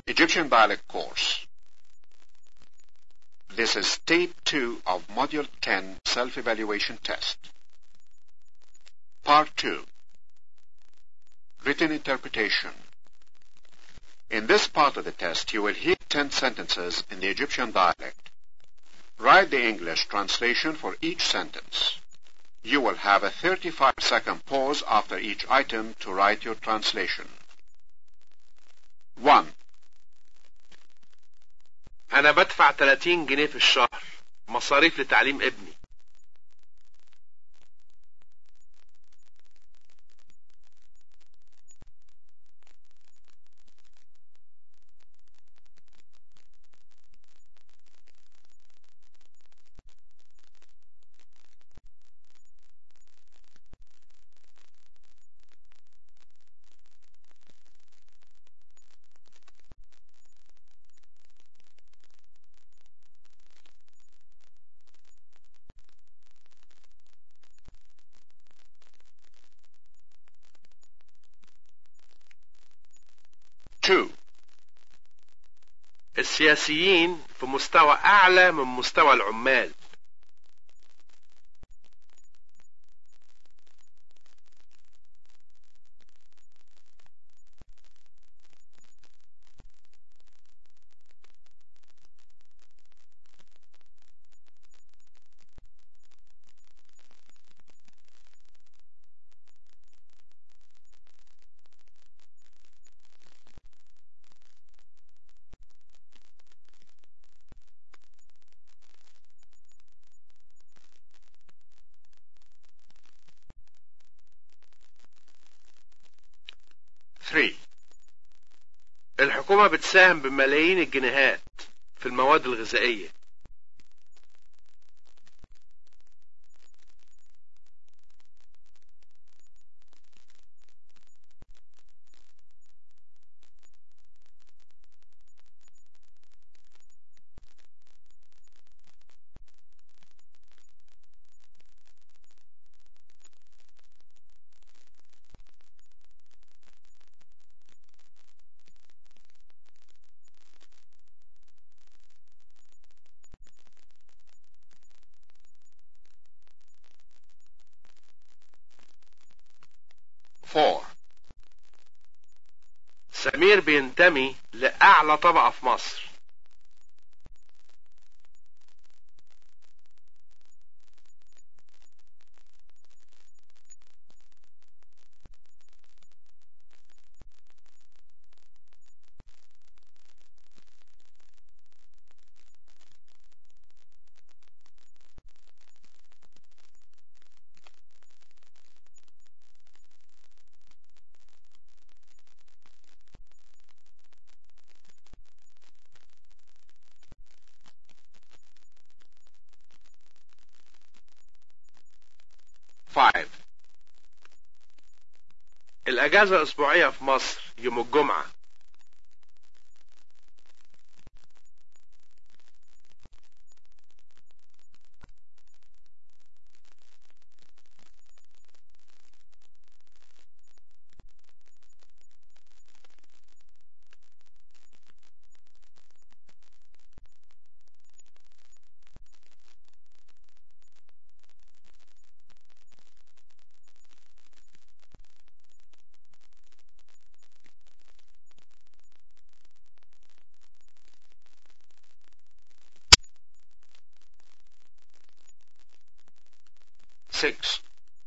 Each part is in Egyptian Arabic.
Egyptian Dialect Course. This is Tape 2 of Module 10 Self-Evaluation Test. Part 2. Written Interpretation. In this part of the test, you will hear 10 sentences in the Egyptian dialect. Write the English translation for each sentence. You will have a 35 second pause after each item to write your translation. 1. انا بدفع 30 جنيه في الشهر مصاريف لتعليم ابني Two. السياسيين في مستوى اعلى من مستوى العمال Three. الحكومة بتساهم بملايين الجنيهات في المواد الغذائية Four. سمير بينتمي لأعلى طبقة في مصر Five. الأجازة الأسبوعية في مصر يوم الجمعة Six.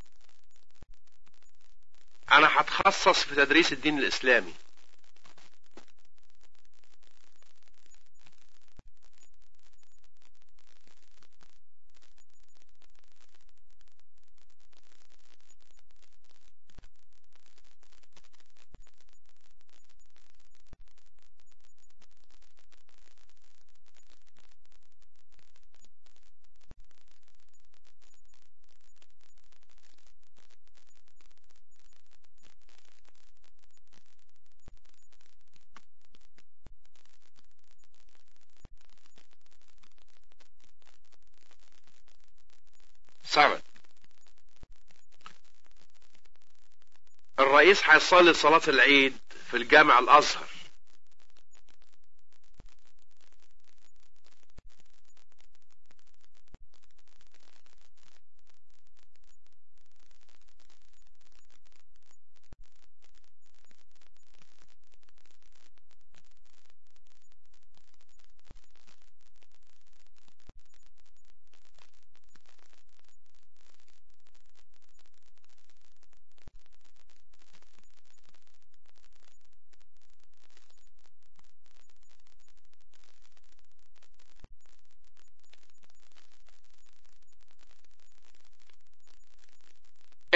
أنا هتخصص في تدريس الدين الإسلامي Seven. الرئيس هيصلي صلاة العيد في الجامع الأزهر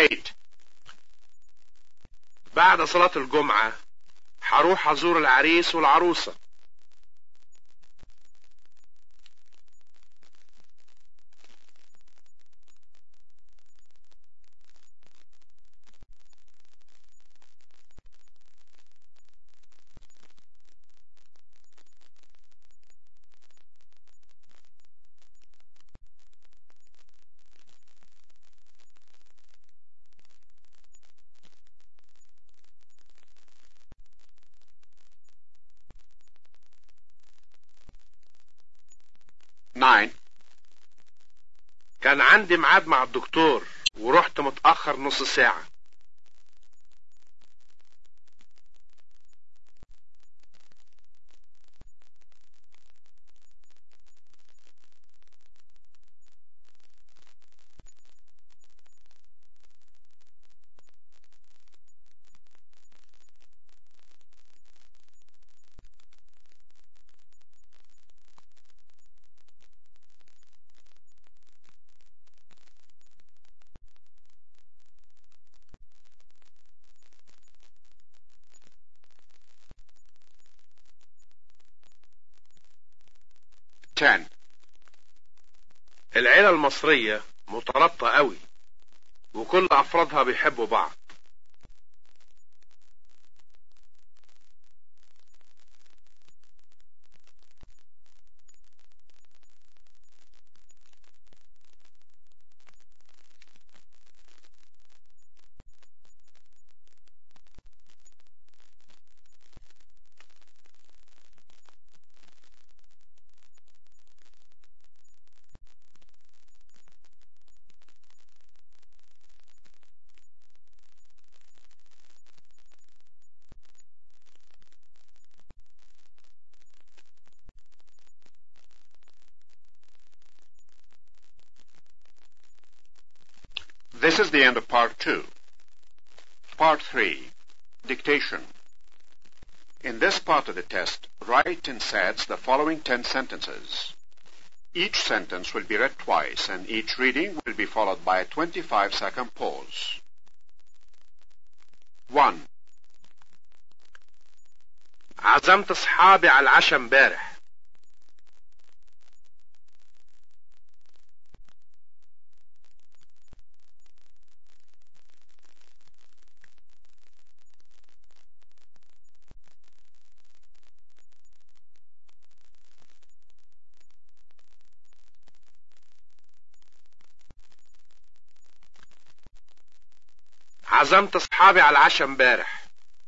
8. بعد صلاة الجمعة هروح أزور العريس والعروسة Nine. كان عندي ميعاد مع الدكتور ورحت متأخر نص ساعة Ten. العيلة المصرية مترابطة قوي وكل أفرادها بيحبوا بعض This is the end of part two. Part three. Dictation. In this part of the test, write in sets the following ten sentences. Each sentence will be read twice, and each reading will be followed by a 25 second pause. 1. عزمت أصحابي على العشاء امبارح عزمت أصحابي على العشاء امبارح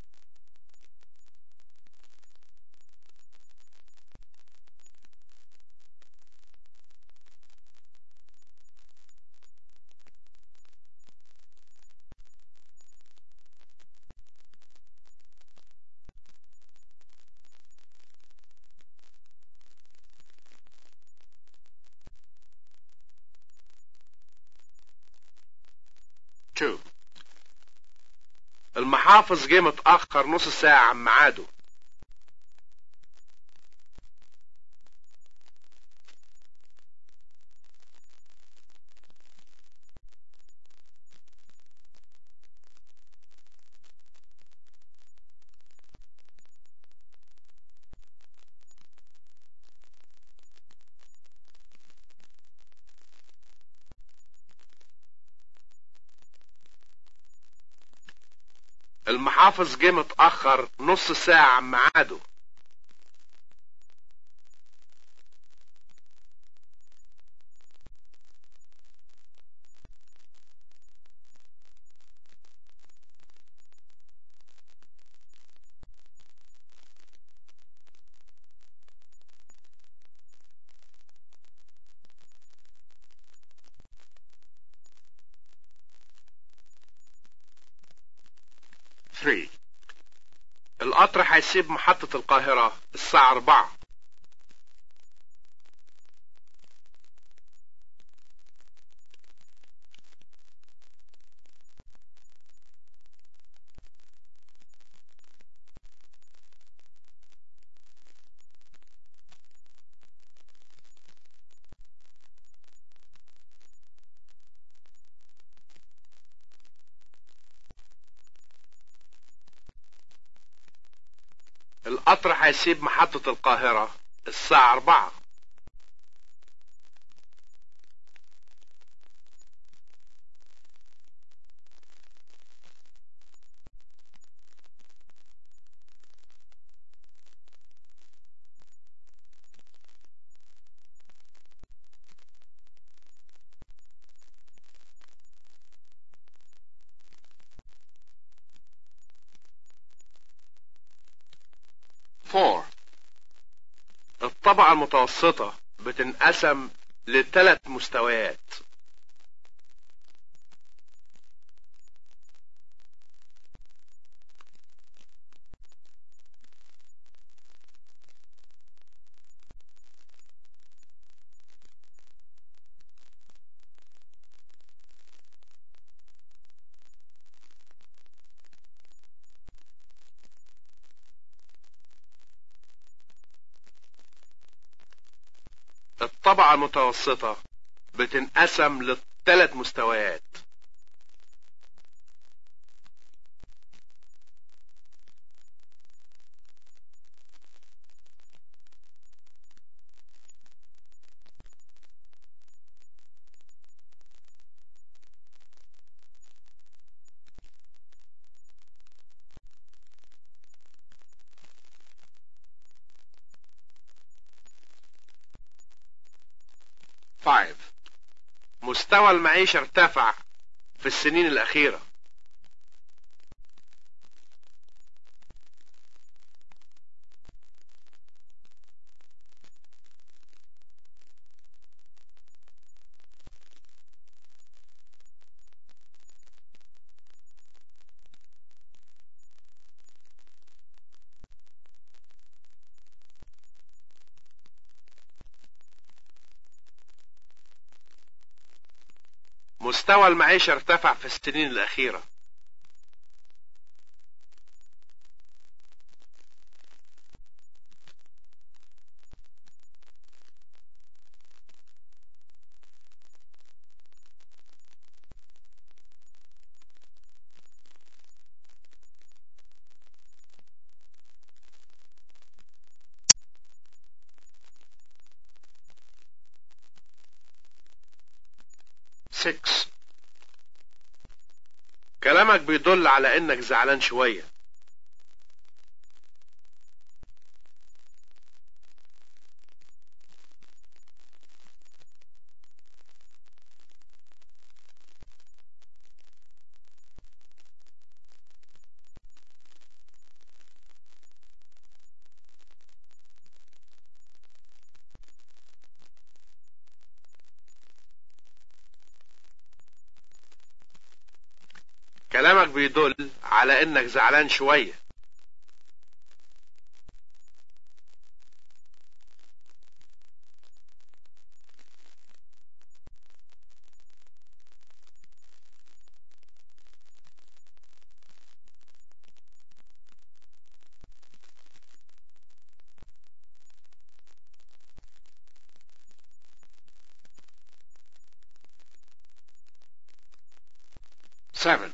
Two. المحافظ جه متأخر نص ساعة عن ميعاده المحافظ جه متأخر نص ساعة عن ميعاده Three. القطر هيسيب محطة القاهرة الساعة أربعة القطر هيسيب محطة القاهرة الساعة أربعة Four. الطبقة المتوسطة بتنقسم لثلاث مستويات الطبقة المتوسطة بتنقسم لثلاث مستويات Five. مستوى المعيشة ارتفع في السنين الأخيرة مستوى المعيشة ارتفع في السنين الأخيرة Six. كلامك بيدل على انك زعلان شوية كلامك بيدل على انك زعلان شوية Seven.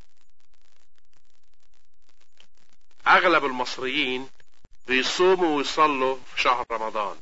اغلب المصريين بيصوموا ويصلوا في شهر رمضان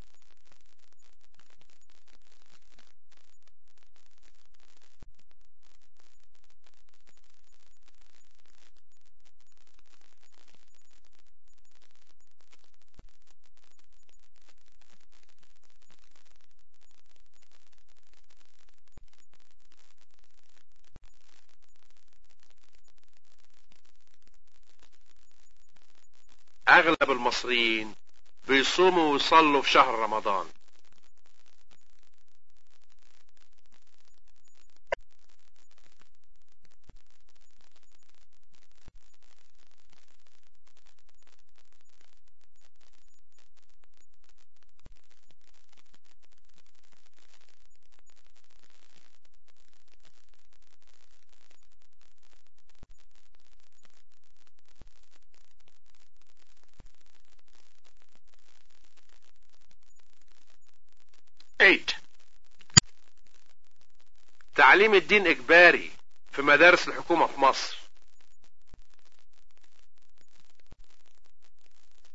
اغلب المصريين بيصوموا ويصلوا في شهر رمضان Eight. تعليم الدين اجباري في مدارس الحكومة في مصر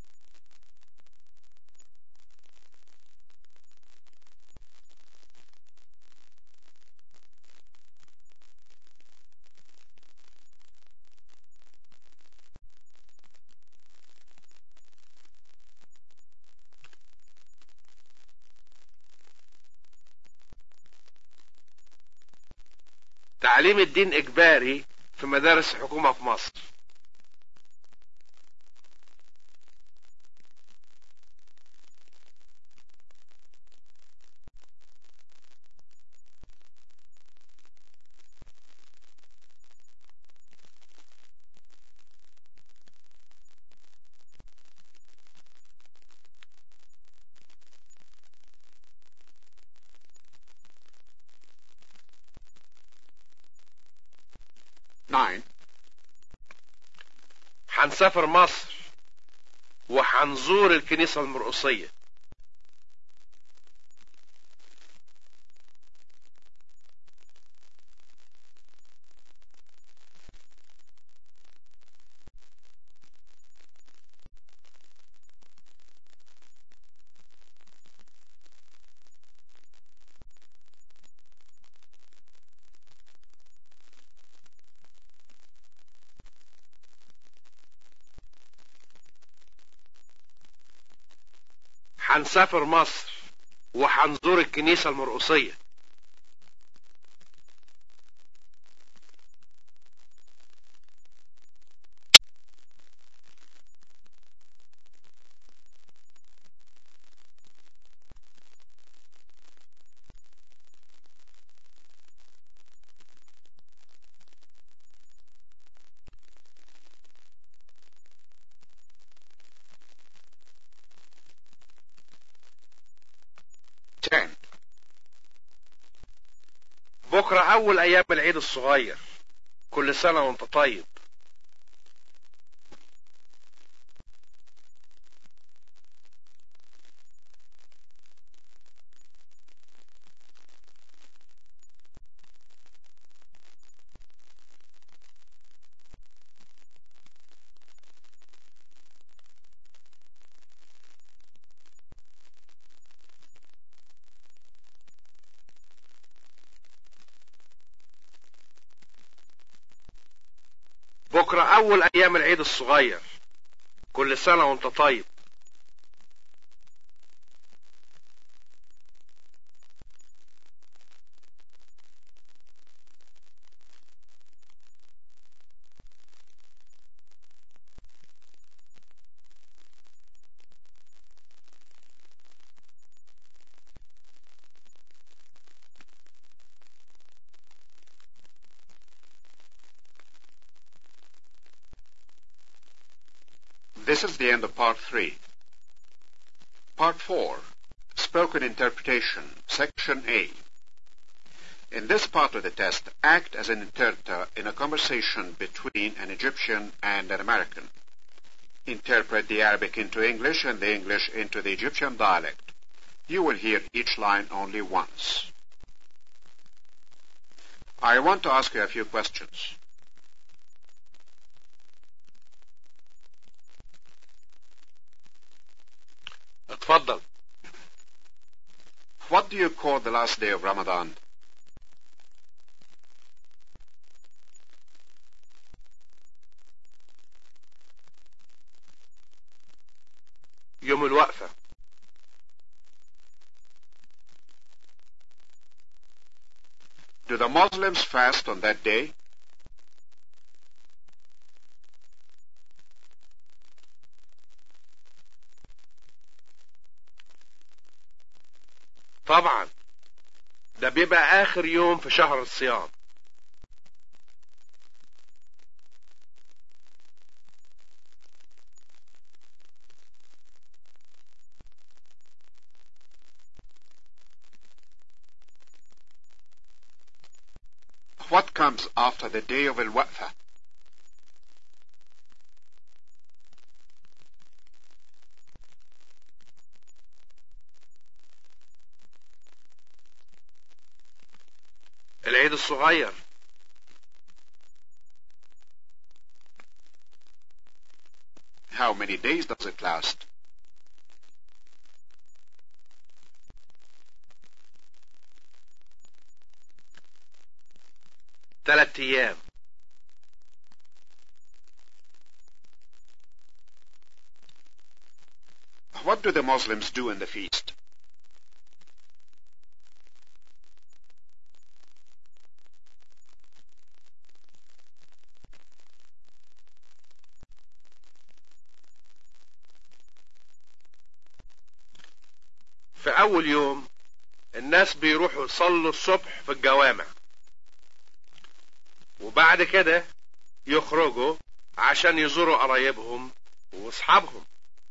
تعليم الدين إجباري في مدارس الحكومة في مصر Nine. هنسافر مصر وهنزور الكنيسة المرقصية هنسافر مصر وهنزور الكنيسة المرقصية Ten. بكرة أول أيام العيد الصغير كل سنة وأنت طيب بكرة أول أيام العيد الصغير كل سنة وأنت طيب This is the end of part three. Part four, spoken interpretation, section A. In this part of the test, act as an interpreter in a conversation between an Egyptian and an American. Interpret the Arabic into English and the English into the Egyptian dialect. You will hear each line only once. I want to ask you a few questions. اتفضل What do you call the last day of Ramadan? يوم الوقفة Do the Muslims fast on that day? طبعا ده بيبقى آخر يوم في شهر الصيام What comes after the day of Al-Waqfa? العيد الصغير How many days does it last? ثلاث أيام What do the Muslims do in the feast? أول يوم الناس بيروحوا يصلوا الصبح في الجوامع وبعد كده يخرجوا عشان يزوروا قرايبهم واصحابهم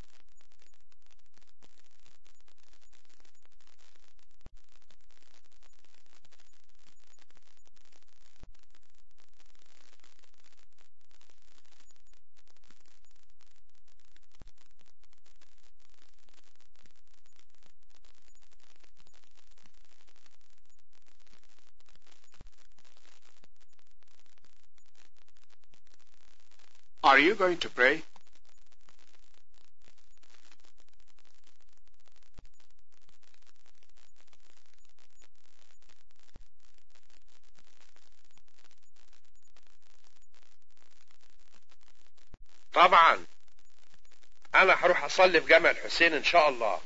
Are you going to pray? طبعا انا هروح اصلي في جامع الحسين ان شاء الله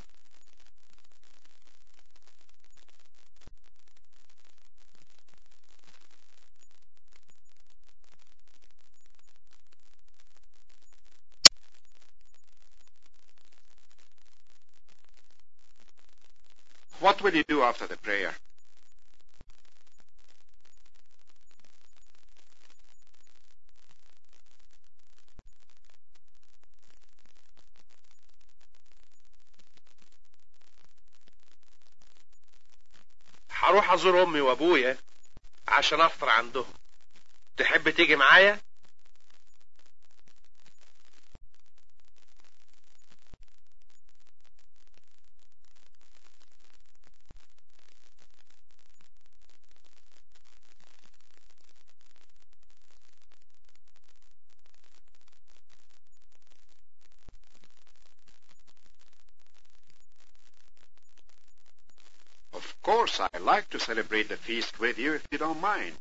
What will you do after the prayer? هروح ازور امي وابويا عشان افطر عندهم تحب تيجي معايا Of course, I like to celebrate the feast with you if you don't mind.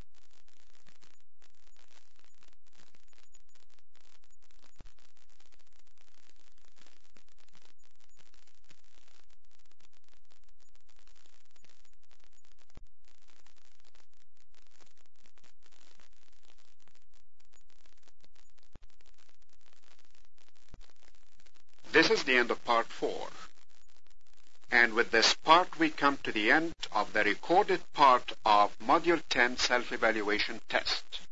This is the end of part four. And with this part, we come to the end of the recorded part of Module 10 Self-Evaluation Test.